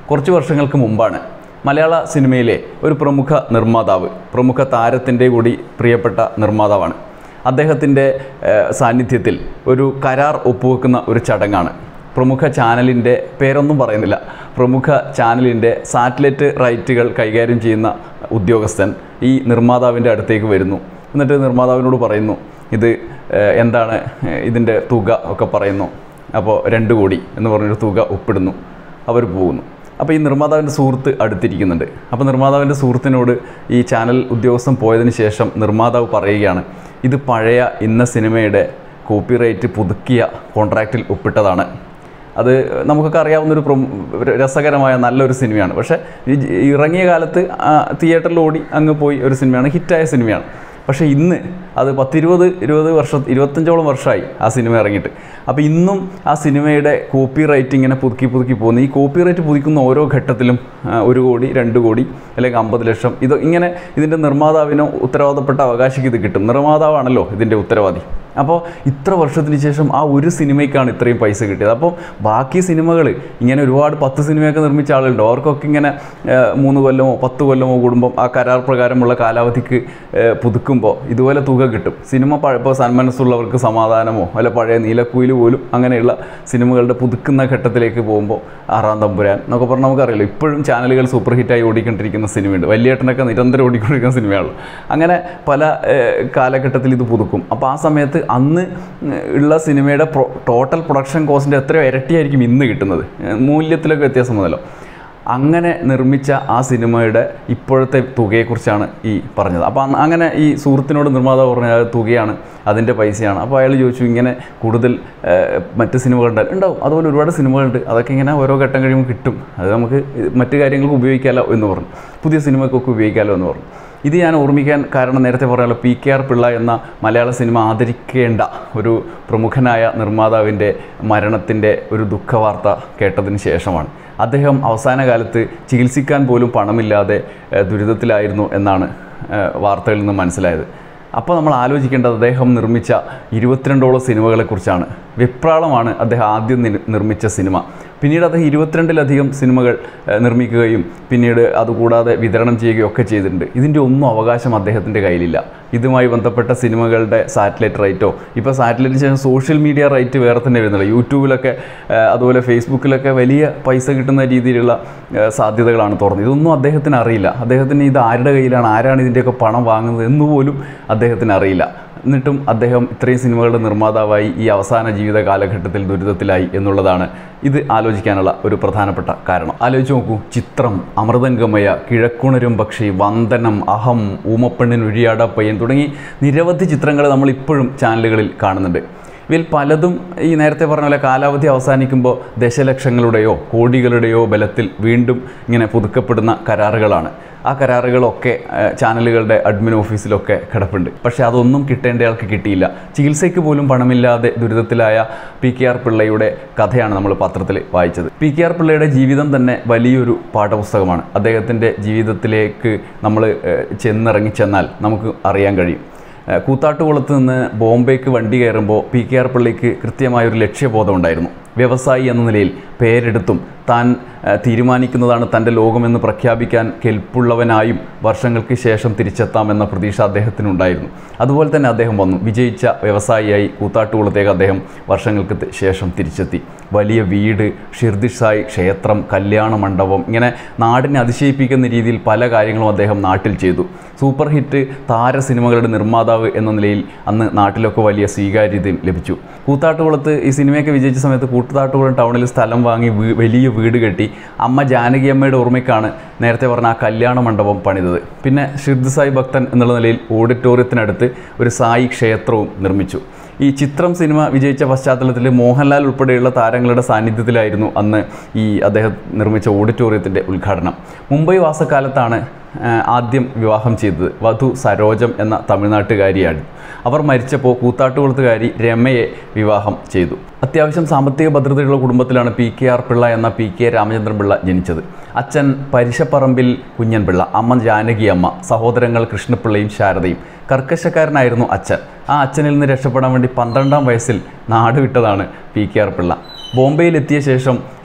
കുറച്ച് വർഷങ്ങൾക്ക് മുമ്പാണ് മലയാള സിനിമയിലെ ഒരു പ്രമുഖ നിർമ്മാതാവ് പ്രമുഖ താരത്തിൻ്റെ കൂടി പ്രിയപ്പെട്ട നിർമ്മാതാവാണ് അദ്ദേഹത്തിൻ്റെ ഏഹ്, സാന്നിധ്യത്തിൽ ഒരു കരാർ ഒപ്പുവെക്കുന്ന ഒരു ചടങ്ങാണ് പ്രമുഖ ചാനലിൻ്റെ പേരൊന്നും പറയുന്നില്ല പ്രമുഖ ചാനലിൻ്റെ സാറ്റലൈറ്റ് റൈറ്റുകൾ കൈകാര്യം ചെയ്യുന്ന ഉദ്യോഗസ്ഥൻ ഈ നിർമ്മാതാവിൻ്റെ അടുത്തേക്ക് വരുന്നു എന്നിട്ട് നിർമ്മാതാവിനോട് പറയുന്നു ഇത് ഏഹ്, എന്താണ് ഏഹ്, ഇതിൻ്റെ തുക ഒക്കെ പറയുന്നു അപ്പോൾ രണ്ട് കോടി എന്ന് പറഞ്ഞൊരു തുക ഒപ്പിടുന്നു അവർ പോകുന്നു അപ്പോൾ ഈ നിർമ്മാതാവിൻ്റെ സുഹൃത്ത് അടുത്തിരിക്കുന്നുണ്ട് അപ്പോൾ നിർമ്മാതാവിൻ്റെ സുഹൃത്തിനോട് ഈ ചാനൽ ഉദ്യോഗസ്ഥൻ പോയതിന് ശേഷം നിർമ്മാതാവ് പറയുകയാണ് ഇത് പഴയ ഇന്ന സിനിമയുടെ കോപ്പിറൈറ്റ് പുതുക്കിയ കോൺട്രാക്റ്റിൽ ഒപ്പിട്ടതാണ് അത് നമുക്കൊക്കെ അറിയാവുന്ന ഒരു പ്രൊം- ഒരു രസകരമായ നല്ലൊരു സിനിമയാണ് പക്ഷേ ഈ ജ- ഇറങ്ങിയ കാലത്ത് ആ തിയേറ്ററിൽ ഓടി അങ്ങ് പോയി ഒരു സിനിമയാണ് ഹിറ്റായ സിനിമയാണ് പക്ഷേ ഇന്ന് അത് പത്തിരുപത് ഇരുപത് വർഷം ഇരുപത്തഞ്ചോളം വർഷമായി ആ സിനിമ ഇറങ്ങിയിട്ട് അപ്പോൾ ഇന്നും ആ സിനിമയുടെ കോപ്പി റൈറ്റ് ഇങ്ങനെ പുതുക്കി പുതുക്കി പോകുന്നു ഈ കോപ്പി റൈറ്റ് പുതുക്കുന്ന ഓരോ ഘട്ടത്തിലും ആ, ഒരു കോടി രണ്ട് കോടി അല്ലെങ്കിൽ അമ്പത് ലക്ഷം ഇത് ഇങ്ങനെ ഇതിൻ്റെ നിർമ്മാതാവിനോ ഉത്തരവാദപ്പെട്ട അവകാശിക്ക് ഇത് കിട്ടും നിർമ്മാതാവാണല്ലോ ഇതിൻ്റെ ഉത്തരവാദി അപ്പോൾ ഇത്ര വർഷത്തിന് ശേഷം ആ ഒരു സിനിമയ്ക്കാണ് ഇത്രയും പൈസ കിട്ടിയത് അപ്പോൾ ബാക്കി സിനിമകൾ ഇങ്ങനെ ഒരുപാട് പത്ത് സിനിമയൊക്കെ നിർമ്മിച്ച ആളുണ്ട് അവർക്കൊക്കെ ഇങ്ങനെ ആ, മൂന്ന് കൊല്ലമോ പത്ത് കൊല്ലമോ കൂടുമ്പം ആ കരാർ പ്രകാരമുള്ള കാലാവധിക്ക് ആ, പുതുക്കുമ്പോൾ ഇതുപോലെ തുക കിട്ടും സിനിമ പഴ ഇപ്പോൾ സന്മനസ്സുള്ളവർക്ക് സമാധാനമോ അല്ല പഴയ നീലക്കുയിൽ പോലും അങ്ങനെയുള്ള സിനിമകളുടെ പുതുക്കുന്ന ഘട്ടത്തിലേക്ക് പോകുമ്പോൾ ആറാം തമ്പുരാൻ എന്നൊക്കെ പറഞ്ഞാൽ നമുക്കറിയാലോ ഇപ്പോഴും ചാനലുകൾ സൂപ്പർ ഹിറ്റായി ഓടിക്കൊണ്ടിരിക്കുന്ന സിനിമയുണ്ട് വലിയേട്ടനൊക്കെ നിരന്തരം ഓടിക്കൊണ്ടിരിക്കുന്ന സിനിമയാണ് അങ്ങനെ പല ഏഹ്, കാലഘട്ടത്തിൽ ഇത് പുതുക്കും അപ്പോൾ ആ സമയത്ത് അന്ന് ഉള്ള സിനിമയുടെ പ്രൊ ടോട്ടൽ പ്രൊഡക്ഷൻ കോസ്റ്റിൻ്റെ എത്രയോ ഇരട്ടിയായിരിക്കും ഇന്ന് കിട്ടുന്നത് ഏഹ്, മൂല്യത്തിലൊക്കെ വ്യത്യാസം വന്നല്ലോ അങ്ങനെ നിർമ്മിച്ച ആ സിനിമയുടെ ഇപ്പോഴത്തെ തുകയെക്കുറിച്ചാണ് ഈ പറഞ്ഞത് അപ്പോൾ അന്ന് അങ്ങനെ ഈ സുഹൃത്തിനോട് നിർമ്മാതാവ് പറഞ്ഞ "അത് തുകയാണ് അതിൻ്റെ പൈസയാണ് അപ്പോൾ അയാൾ ചോദിച്ചു ഇങ്ങനെ കൂടുതൽ ഏഹ്, മറ്റ് സിനിമകളുണ്ട് ഉണ്ടാവും അതുപോലെ ഒരുപാട് സിനിമകളുണ്ട് അതൊക്കെ ഇങ്ങനെ ഓരോ ഘട്ടം കഴിയുമ്പോൾ കിട്ടും അത് നമുക്ക് ഇത് മറ്റ് കാര്യങ്ങൾക്ക് ഉപയോഗിക്കാമല്ലോ എന്ന് പറഞ്ഞു പുതിയ സിനിമയ്ക്കൊക്കെ ഉപയോഗിക്കാമല്ലോ എന്ന് പറഞ്ഞു ഇത് ഞാൻ ഓർമ്മിക്കാൻ കാരണം നേരത്തെ പറയാമല്ലോ പി കെ ആർ പിള്ള എന്ന മലയാള സിനിമ ആദരിക്കേണ്ട ഒരു പ്രമുഖനായ നിർമ്മാതാവിൻ്റെ മരണത്തിൻ്റെ ഒരു ദുഃഖവാർത്ത കേട്ടതിന് ശേഷമാണ് അദ്ദേഹം അവസാന കാലത്ത് ചികിത്സിക്കാൻ പോലും പണമില്ലാതെ ഏഹ്, ദുരിതത്തിലായിരുന്നു എന്നാണ് ഏഹ്, വാർത്തകളിൽ നിന്ന് മനസ്സിലായത് അപ്പോൾ നമ്മൾ ആലോചിക്കേണ്ടത് അദ്ദേഹം നിർമ്മിച്ച ഇരുപത്തിരണ്ടോളം സിനിമകളെക്കുറിച്ചാണ് വിപ്രാളമാണ് അദ്ദേഹം ആദ്യം നിർ- നിർമ്മിച്ച സിനിമ പിന്നീട് അദ്ദേഹം ഇരുപത്തിരണ്ടിലധികം സിനിമകൾ ഏഹ്, നിർമ്മിക്കുകയും പിന്നീട് അതുകൂടാതെ വിതരണം ചെയ്യുകയും ഒക്കെ ചെയ്തിട്ടുണ്ട് ഇതിൻ്റെ ഒന്നും അവകാശം അദ്ദേഹത്തിൻ്റെ കയ്യിലില്ല ഇതുമായി ബന്ധപ്പെട്ട സിനിമകളുടെ സാറ്റലൈറ്റ് റൈറ്റോ ഇപ്പോൾ സാറ്റലൈറ്റിന് ശേഷം സോഷ്യൽ മീഡിയ റൈറ്റ് വേറെ തന്നെ വരുന്നില്ല യൂട്യൂബിലൊക്കെ ഏഹ്, അതുപോലെ ഫേസ്ബുക്കിലൊക്കെ വലിയ പൈസ കിട്ടുന്ന രീതിയിലുള്ള ഏഹ്, സാധ്യതകളാണ് തുറന്നത് ഇതൊന്നും അദ്ദേഹത്തിന് അറിയില്ല അദ്ദേഹത്തിന് ഇത് ആരുടെ കയ്യിലാണ് ആരാണ് ഇതിൻ്റെയൊക്കെ പണം വാങ്ങുന്നത് എന്ന് പോലും അദ്ദേഹത്തിന് അറിയില്ല എന്നിട്ടും അദ്ദേഹം ഇത്രയും സിനിമകളുടെ നിർമ്മാതാവായി ഈ അവസാന ജീവിത കാലഘട്ടത്തിൽ ദുരിതത്തിലായി എന്നുള്ളതാണ് ഇത് ആലോചിക്കാനുള്ള ഒരു പ്രധാനപ്പെട്ട കാരണം ആലോചിച്ച് നോക്കൂ ചിത്രം അമൃതംഗമയ കിഴക്കുണരും പക്ഷി വന്ദനം അഹം ഊമപ്പെണ്ണിൻ ഒഴിയാട പയ്യൻ തുടങ്ങി നിരവധി ചിത്രങ്ങൾ നമ്മൾ ഇപ്പോഴും ചാനലുകളിൽ കാണുന്നുണ്ട് ഇവയിൽ പലതും ഈ നേരത്തെ പറഞ്ഞ പോലെ കാലാവധി അവസാനിക്കുമ്പോൾ ദശലക്ഷങ്ങളുടെയോ കോടികളുടെയോ ബലത്തിൽ വീണ്ടും ഇങ്ങനെ പുതുക്കപ്പെടുന്ന കരാറുകളാണ് ആ കരാറുകളൊക്കെ ഏഹ്, ചാനലുകളുടെ അഡ്മിൻ ഓഫീസിലൊക്കെ കിടപ്പുണ്ട് പക്ഷേ അതൊന്നും കിട്ടേണ്ടയാൾക്ക് കിട്ടിയില്ല ചികിത്സയ്ക്ക് പോലും പണമില്ലാതെ ദുരിതത്തിലായ പി കെ ആർ പിള്ളയുടെ കഥയാണ് നമ്മൾ പത്രത്തിൽ വായിച്ചത് പി കെ ആർ പിള്ളയുടെ ജീവിതം തന്നെ വലിയൊരു പാഠപുസ്തകമാണ് അദ്ദേഹത്തിൻ്റെ ജീവിതത്തിലേക്ക് നമ്മൾ ഏഹ്, ചെന്നിറങ്ങി ചെന്നാൽ നമുക്ക് അറിയാൻ കഴിയും ഏഹ് കൂത്താട്ടുകുളത്ത് നിന്ന് ബോംബെക്ക് വണ്ടി കയറുമ്പോൾ പി കെ ആർ പള്ളിക്ക് കൃത്യമായൊരു ലക്ഷ്യബോധം ഉണ്ടായിരുന്നു വ്യവസായി എന്ന നിലയിൽ പേരെടുത്തും താൻ ഏഹ് തീരുമാനിക്കുന്നതാണ് തൻ്റെ ലോകമെന്ന് പ്രഖ്യാപിക്കാൻ കെൽപ്പുള്ളവനായും വർഷങ്ങൾക്ക് ശേഷം തിരിച്ചെത്താമെന്ന പ്രതീക്ഷ അദ്ദേഹത്തിനുണ്ടായിരുന്നു അതുപോലെ തന്നെ അദ്ദേഹം വന്നു വിജയിച്ച വ്യവസായിയായി കൂത്താട്ടുകുളത്തേക്ക് അദ്ദേഹം വർഷങ്ങൾക്ക് ത- ശേഷം തിരിച്ചെത്തി വലിയ വീട് ഷിർദിഷായി ക്ഷേത്രം കല്യാണ മണ്ഡപം ഇങ്ങനെ നാടിനെ അതിശയിപ്പിക്കുന്ന രീതിയിൽ പല കാര്യങ്ങളും അദ്ദേഹം നാട്ടിൽ ചെയ്തു സൂപ്പർ ഹിറ്റ് താര സിനിമകളുടെ നിർമ്മാതാവ് എന്ന നിലയിൽ അന്ന് നാട്ടിലൊക്കെ വലിയ സ്വീകാര്യതയും ലഭിച്ചു കൂത്താട്ടുകുളത്ത് ഈ സിനിമയൊക്കെ വിജയിച്ച സമയത്ത് കൂത്താട്ടുകുളം ടൗണിൽ സ്ഥലം വാങ്ങി വീ- വലിയ വീട് കെട്ടി അമ്മ ജാനകിയമ്മയുടെ ഓർമ്മയ്ക്കാണ് നേരത്തെ പറഞ്ഞ ആ കല്യാണ മണ്ഡപം പണിതത് പിന്നെ ഷിർദ് സായി ഭക്തൻ എന്നുള്ള നിലയിൽ ഓഡിറ്റോറിയത്തിനടുത്ത് ഒരു സായി ക്ഷേത്രവും നിർമ്മിച്ചു ഈ ചിത്രം സിനിമ വിജയിച്ച പശ്ചാത്തലത്തിൽ മോഹൻലാൽ ഉൾപ്പെടെയുള്ള താരങ്ങളുടെ സാന്നിധ്യത്തിലായിരുന്നു അന്ന് ഈ അദ്ദേഹം നിർമ്മിച്ച ഓഡിറ്റോറിയത്തിൻ്റെ ഉദ്ഘാടനം മുംബൈ വാസക്കാലത്താണ് ആ, ആദ്യം വിവാഹം ചെയ്തത് വധു സരോജം എന്ന തമിഴ്നാട്ടുകാരിയാണ് അവർ മരിച്ചപ്പോൾ കൂത്താട്ടുകുളത്തുകാരി രമയെ വിവാഹം ചെയ്തു അത്യാവശ്യം സാമ്പത്തിക ഭദ്രതയുള്ള കുടുംബത്തിലാണ് പി കെ ആർ പിള്ള എന്ന പി കെ രാമചന്ദ്രൻ പിള്ള ജനിച്ചത് അച്ഛൻ പരിശപ്പറമ്പിൽ കുഞ്ഞൻപിള്ള അമ്മ ജാനകി അമ്മ സഹോദരങ്ങൾ കൃഷ്ണപിള്ളയും ശാരദയും കർക്കശക്കാരനായിരുന്നു അച്ഛൻ ആ അച്ഛനിൽ നിന്ന് രക്ഷപ്പെടാൻ വേണ്ടി പന്ത്രണ്ടാം വയസ്സിൽ നാട് വിട്ടതാണ് പി കെ ആർ പിള്ള ബോംബെയിലെത്തിയ ശേഷം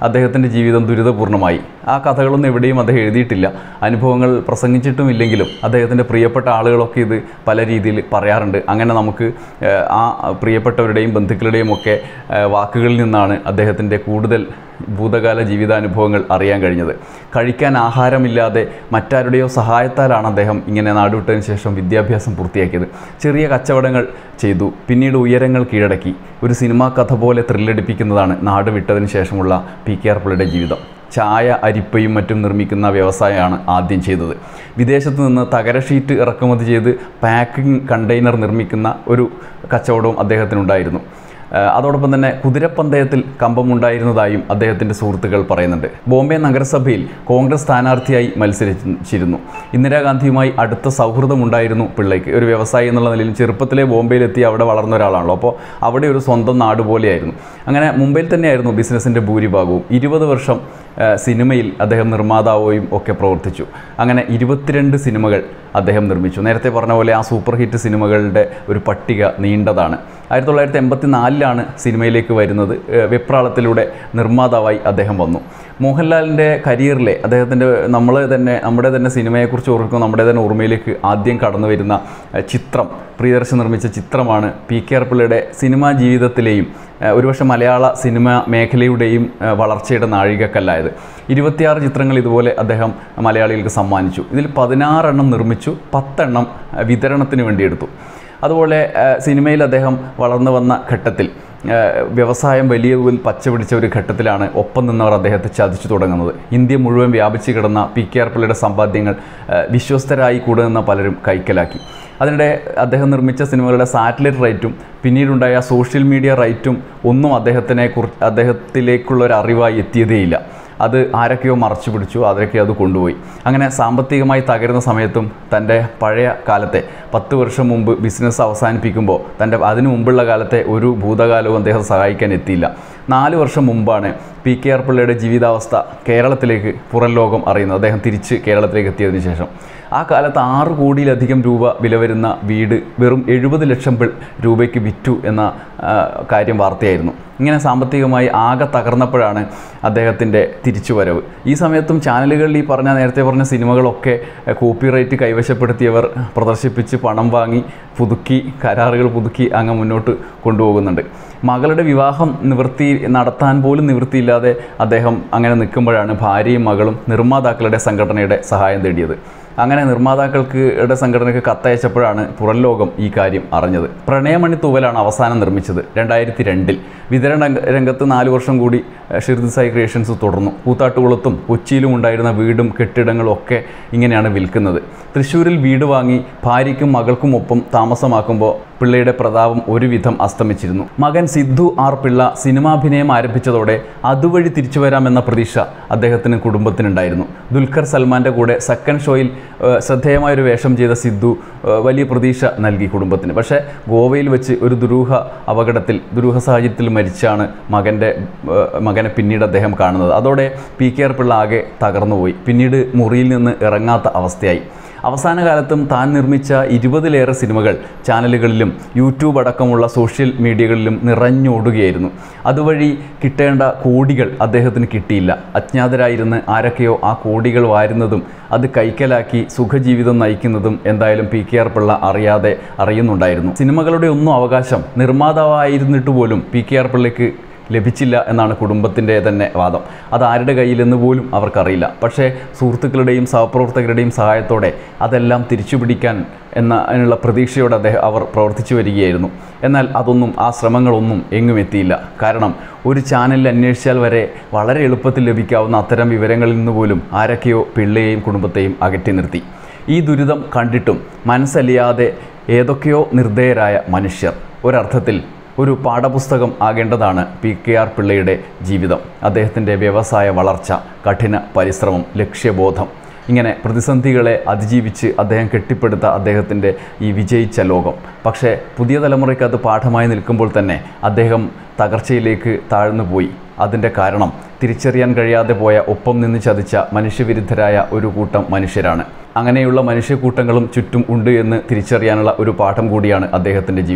അദ്ദേഹത്തിൻ്റെ ജീവിതം ദുരിതപൂർണ്ണമായി ആ കഥകളൊന്നും എവിടെയും അദ്ദേഹം എഴുതിയിട്ടില്ല അനുഭവങ്ങൾ പ്രസംഗിച്ചിട്ടുമില്ലെങ്കിലും അദ്ദേഹത്തിൻ്റെ പ്രിയപ്പെട്ട ആളുകളൊക്കെ ഇത് പല രീതിയിൽ പറയാറുണ്ട് അങ്ങനെ നമുക്ക് ഏഹ്, ആ പ്രിയപ്പെട്ടവരുടെയും ബന്ധുക്കളുടെയും ഒക്കെ ഏഹ്, വാക്കുകളിൽ നിന്നാണ് അദ്ദേഹത്തിൻ്റെ കൂടുതൽ ഭൂതകാല ജീവിതാനുഭവങ്ങൾ അറിയാൻ കഴിഞ്ഞത് കഴിക്കാൻ ആഹാരമില്ലാതെ മറ്റാരുടെയോ സഹായത്താലാണ് അദ്ദേഹം ഇങ്ങനെ നാടുവിട്ടതിന് ശേഷം വിദ്യാഭ്യാസം പൂർത്തിയാക്കിയത് ചെറിയ കച്ചവടങ്ങൾ ചെയ്തു പിന്നീട് ഉയരങ്ങൾ കീഴടക്കി ഒരു സിനിമാ കഥ പോലെ ത്രില്ലടിപ്പിക്കുന്നതാണ് നാട് വിട്ടതിന് ശേഷമുള്ള പി കെ ആർ പിള്ളയുടെ ജീവിതം ചായ അരിപ്പയും മറ്റും നിർമ്മിക്കുന്ന വ്യവസായമാണ് ആദ്യം ചെയ്തത് വിദേശത്ത് നിന്ന് തകര ഷീറ്റ് ഇറക്കുമതി ചെയ്ത് പാക്കിംഗ് കണ്ടെയ്നർ നിർമ്മിക്കുന്ന ഒരു കച്ചവടവും അദ്ദേഹത്തിനുണ്ടായിരുന്നു ഏഹ് അതോടൊപ്പം തന്നെ കുതിരപ്പന്തയത്തിൽ കമ്പമുണ്ടായിരുന്നതായും അദ്ദേഹത്തിൻ്റെ സുഹൃത്തുക്കൾ പറയുന്നുണ്ട് ബോംബെ നഗരസഭയിൽ കോൺഗ്രസ് സ്ഥാനാർത്ഥിയായി മത്സരിച്ചിരുന്നു ഇന്ദിരാഗാന്ധിയുമായി അടുത്ത സൗഹൃദമുണ്ടായിരുന്നു പിള്ളയ്ക്ക് ഒരു വ്യവസായി എന്നുള്ള നിലയിൽ ചെറുപ്പത്തിലെ ബോംബെയിലെത്തി അവിടെ വളർന്ന ഒരാളാണല്ലോ അപ്പോൾ അവിടെ ഒരു സ്വന്തം നാട് പോലെയായിരുന്നു അങ്ങനെ മുംബൈയിൽ തന്നെയായിരുന്നു ബിസിനസ്സിൻ്റെ ഭൂരിഭാഗവും ഇരുപത് വർഷം ഏഹ് സിനിമയിൽ അദ്ദേഹം നിർമ്മാതാവുകയും ഒക്കെ പ്രവർത്തിച്ചു അങ്ങനെ ഇരുപത്തിരണ്ട് സിനിമകൾ അദ്ദേഹം നിർമ്മിച്ചു നേരത്തെ പറഞ്ഞ പോലെ ആ സൂപ്പർ ഹിറ്റ് സിനിമകളുടെ ഒരു പട്ടിക നീണ്ടതാണ് ആയിരത്തി തൊള്ളായിരത്തി എൺപത്തി നാലിലാണ് സിനിമയിലേക്ക് വരുന്നത് ഏഹ് വെപ്രാളത്തിലൂടെ നിർമ്മാതാവായി അദ്ദേഹം വന്നു മോഹൻലാലിൻ്റെ കരിയറിലെ അദ്ദേഹത്തിൻ്റെ നമ്മൾ തന്നെ നമ്മുടെ തന്നെ സിനിമയെക്കുറിച്ച് ഓർക്കും നമ്മുടെ തന്നെ ഓർമ്മയിലേക്ക് ആദ്യം കടന്നു വരുന്ന ഏഹ് ചിത്രം പ്രിയദർശൻ നിർമ്മിച്ച ചിത്രമാണ് പി കെ ആർ പിള്ളയുടെ സിനിമാ ജീവിതത്തിലെയും ഏഹ് ഒരുപക്ഷെ മലയാള സിനിമ മേഖലയുടെയും ഏഹ് വളർച്ചയുടെ നാഴികക്കല്ലായത് ഇരുപത്തിയാറ് ചിത്രങ്ങൾ ഇതുപോലെ അദ്ദേഹം മലയാളികൾക്ക് സമ്മാനിച്ചു ഇതിൽ പതിനാറെണ്ണം നിർമ്മിച്ചു പത്തെണ്ണം ഏഹ് വിതരണത്തിന് വേണ്ടി എടുത്തു അതുപോലെ ഏഹ് സിനിമയിൽ അദ്ദേഹം വളർന്നു വന്ന ഘട്ടത്തിൽ ഏഹ് വ്യവസായം വലിയ തോതിൽ പച്ചപിടിച്ച ഒരു ഘട്ടത്തിലാണ് ഒപ്പം നിന്നവർ അദ്ദേഹത്തെ ചതിച്ചു തുടങ്ങുന്നത് ഇന്ത്യ മുഴുവൻ വ്യാപിച്ചു കിടന്ന പി കെ ആർ പിള്ളയുടെ സമ്പാദ്യങ്ങൾ ഏഹ് വിശ്വസ്തരായി കൂടെ നിന്ന പലരും കൈക്കലാക്കി അതിനിടെ അദ്ദേഹം നിർമ്മിച്ച സിനിമകളുടെ സാറ്റലൈറ്റ് റൈറ്റും പിന്നീടുണ്ടായ സോഷ്യൽ മീഡിയ റൈറ്റും ഒന്നും അദ്ദേഹത്തിനെ കുറി അദ്ദേഹത്തിലേക്കുള്ള ഒരു അറിവായി എത്തിയതേയില്ല അത് ആരൊക്കെയോ മറച്ചു പിടിച്ചു ആരൊക്കെയോ അത് കൊണ്ടുപോയി അങ്ങനെ സാമ്പത്തികമായി തകരുന്ന സമയത്തും തൻ്റെ പഴയ കാലത്തെ പത്ത് വർഷം മുമ്പ് ബിസിനസ് അവസാനിപ്പിക്കുമ്പോൾ തൻ്റെ അതിനു മുമ്പുള്ള കാലത്തെ ഒരു ഭൂതകാലവും അദ്ദേഹം സഹായിക്കാൻ എത്തിയില്ല നാല് വർഷം മുമ്പാണ് പി കെ ആർ പിള്ളയുടെ ജീവിതാവസ്ഥ കേരളത്തിലേക്ക് പുറം ലോകം അറിയുന്നത് അദ്ദേഹം തിരിച്ച് കേരളത്തിലേക്ക് എത്തിയതിനു ശേഷം ആ കാലത്ത് ആറ് കോടിയിലധികം രൂപ വില വരുന്ന വീട് വെറും എഴുപത് ലക്ഷം പി- രൂപയ്ക്ക് വിറ്റു എന്ന ആ, കാര്യം വാർത്തയായിരുന്നു ഇങ്ങനെ സാമ്പത്തികമായി ആകെ തകർന്നപ്പോഴാണ് അദ്ദേഹത്തിൻ്റെ തിരിച്ചുവരവ് ഈ സമയത്തും ചാനലുകളിൽ ഈ പറഞ്ഞ നേരത്തെ പറഞ്ഞ സിനിമകളൊക്കെ കോപ്പിറൈറ്റ് കൈവശപ്പെടുത്തിയവർ പ്രദർശിപ്പിച്ച് പണം വാങ്ങി പുതുക്കി കരാറുകൾ പുതുക്കി അങ്ങ് മുന്നോട്ട് കൊണ്ടുപോകുന്നുണ്ട് മകളുടെ വിവാഹം നിവൃത്തി നടത്താൻ പോലും നിവൃത്തിയില്ലാതെ അദ്ദേഹം അങ്ങനെ നിൽക്കുമ്പോഴാണ് ഭാര്യയും മകളും നിർമ്മാതാക്കളുടെ സംഘടനയുടെ സഹായം തേടിയത് അങ്ങനെ നിർമ്മാതാക്കൾക്ക് യുടെ സംഘടനയ്ക്ക് കത്തയച്ചപ്പോഴാണ് പുറം ലോകം ഈ കാര്യം അറിഞ്ഞത് പ്രണയമണി തൂവലാണ് അവസാനം നിർമ്മിച്ചത് രണ്ടായിരത്തി രണ്ടിൽ വിതരണ രംഗ- രംഗത്ത് നാല് വർഷം കൂടി ഏഹ്, ഷിർദി സായി ക്രിയേഷൻസ് തുടർന്നു കൂത്താട്ടുകുളത്തും കൊച്ചിയിലും ഉണ്ടായിരുന്ന വീടും കെട്ടിടങ്ങളും ഒക്കെ ഇങ്ങനെയാണ് വിൽക്കുന്നത് തൃശ്ശൂരിൽ വീട് വാങ്ങി ഭാര്യയ്ക്കും മകൾക്കും ഒപ്പം താമസമാക്കുമ്പോൾ പിള്ളയുടെ പ്രതാപം ഒരുവിധം അസ്തമിച്ചിരുന്നു മകൻ സിദ്ധു ആർ പിള്ള സിനിമാഭിനയം ആരംഭിച്ചതോടെ അതുവഴി തിരിച്ചു വരാമെന്ന പ്രതീക്ഷ അദ്ദേഹത്തിന് കുടുംബത്തിനുണ്ടായിരുന്നു ദുൽഖർ സൽമാൻ്റെ കൂടെ സെക്കൻഡ് ഷോയിൽ ഏഹ്, ശ്രദ്ധേയമായൊരു വേഷം ചെയ്ത സിദ്ധു ഏഹ്, വലിയ പ്രതീക്ഷ നൽകി കുടുംബത്തിന് പക്ഷേ ഗോവയിൽ വെച്ച് ഒരു ദുരൂഹ അപകടത്തിൽ ദുരൂഹ സാഹചര്യത്തിൽ മരിച്ചാണ് മകൻ്റെ ഏഹ്, മകനെ പിന്നീട് അദ്ദേഹം കാണുന്നത് അതോടെ പി കെ ആർ പിള്ള ആകെ തകർന്നുപോയി പിന്നീട് മുറിയിൽ നിന്ന് ഇറങ്ങാത്ത അവസ്ഥയായി അവസാന കാലത്തും താൻ നിർമ്മിച്ച ഇരുപതിലേറെ സിനിമകൾ ചാനലുകളിലും യൂട്യൂബ് അടക്കമുള്ള സോഷ്യൽ മീഡിയകളിലും നിറഞ്ഞോടുകയായിരുന്നു അതുവഴി കിട്ടേണ്ട കോടികൾ അദ്ദേഹത്തിന് കിട്ടിയില്ല അജ്ഞാതരായിരുന്ന് ആരൊക്കെയോ ആ കോടികൾ വാരുന്നതും അത് കൈക്കലാക്കി സുഖജീവിതം നയിക്കുന്നതും എന്തായാലും പി കെ ആർ പിള്ള അറിയാതെ അറിയുന്നുണ്ടായിരുന്നു സിനിമകളുടെ ഒന്നും അവകാശം നിർമ്മാതാവായിരുന്നിട്ട് പോലും പി കെ ആർ പിള്ളയ്ക്ക് ലഭിച്ചില്ല എന്നാണ് കുടുംബത്തിൻ്റെ തന്നെ വാദം അത് ആരുടെ കയ്യിലെന്ന് പോലും അവർക്കറിയില്ല പക്ഷേ സുഹൃത്തുക്കളുടെയും സഹപ്രവർത്തകരുടെയും സഹായത്തോടെ അതെല്ലാം തിരിച്ചുപിടിക്കാൻ എന്ന അതിനുള്ള പ്രതീക്ഷയോടെ അദ്ദേഹം അവർ പ്രവർത്തിച്ചു വരികയായിരുന്നു എന്നാൽ അതൊന്നും ആ ശ്രമങ്ങളൊന്നും എങ്ങും എത്തിയില്ല കാരണം ഒരു ചാനലിൽ അന്വേഷിച്ചാൽ വരെ വളരെ എളുപ്പത്തിൽ ലഭിക്കാവുന്ന അത്തരം വിവരങ്ങളിൽ നിന്ന് പോലും ആരൊക്കെയോ പിള്ളയെയും കുടുംബത്തെയും അകറ്റി നിർത്തി ഈ ദുരിതം കണ്ടിട്ടും മനസ്സലിയാതെ ഏതൊക്കെയോ നിർദ്ദയരായ മനുഷ്യർ ഒരർത്ഥത്തിൽ ഒരു പാഠപുസ്തകം ആകേണ്ടതാണ് പി കെ ആർ പിള്ളയുടെ ജീവിതം അദ്ദേഹത്തിൻ്റെ വ്യവസായ വളർച്ച കഠിന പരിശ്രമം ലക്ഷ്യബോധം ഇങ്ങനെ പ്രതിസന്ധികളെ അതിജീവിച്ച് അദ്ദേഹം കെട്ടിപ്പടുത്ത അദ്ദേഹത്തിൻ്റെ ഈ വിജയിച്ച ലോകം പക്ഷേ പുതിയ തലമുറയ്ക്ക് അത് പാഠമായി നിൽക്കുമ്പോൾ തന്നെ അദ്ദേഹം തകർച്ചയിലേക്ക് താഴ്ന്നു പോയി അതിൻ്റെ കാരണം തിരിച്ചറിയാൻ കഴിയാതെ പോയ ഒപ്പം നിന്ന് ചതിച്ച മനുഷ്യവിരുദ്ധരായ ഒരു കൂട്ടം മനുഷ്യരാണ് അങ്ങനെയുള്ള മനുഷ്യക്കൂട്ടങ്ങളും ചുറ്റും ഉണ്ട് എന്ന് തിരിച്ചറിയാനുള്ള ഒരു പാഠം കൂടിയാണ് അദ്ദേഹത്തിൻ്റെ ജീവിതം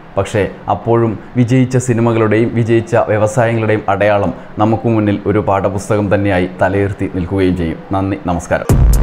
പക്ഷേ അപ്പോഴും വിജയിച്ച സിനിമകളുടെയും വിജയിച്ച വ്യവസായങ്ങളുടെയും അടയാളം നമുക്ക് മുന്നിൽ ഒരു പാഠപുസ്തകം തന്നെയായി തലയുയർത്തി നിൽക്കുകയും ചെയ്യും നന്ദി നമസ്കാരം